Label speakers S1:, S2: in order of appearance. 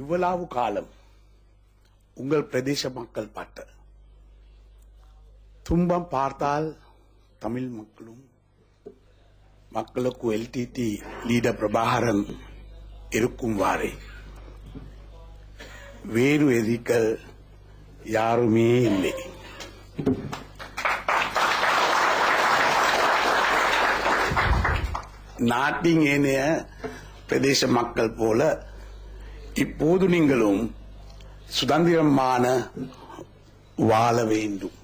S1: இவ்வளவு காலம் உங்கள் பிரதேச மக்கள் பட்ட துன்பம் பார்த்தால் தமிழ் மக்களும் மக்களுக்கு எல்டிடி லீடர் பிரபாகரன் இருக்கும் வாரே வேறு எதிர்கள் யாருமே இல்லை நாட்டின் ஏனைய பிரதேச மக்கள் போல இப்போது நீங்களும் சுதந்திரமான வாழ வேண்டும்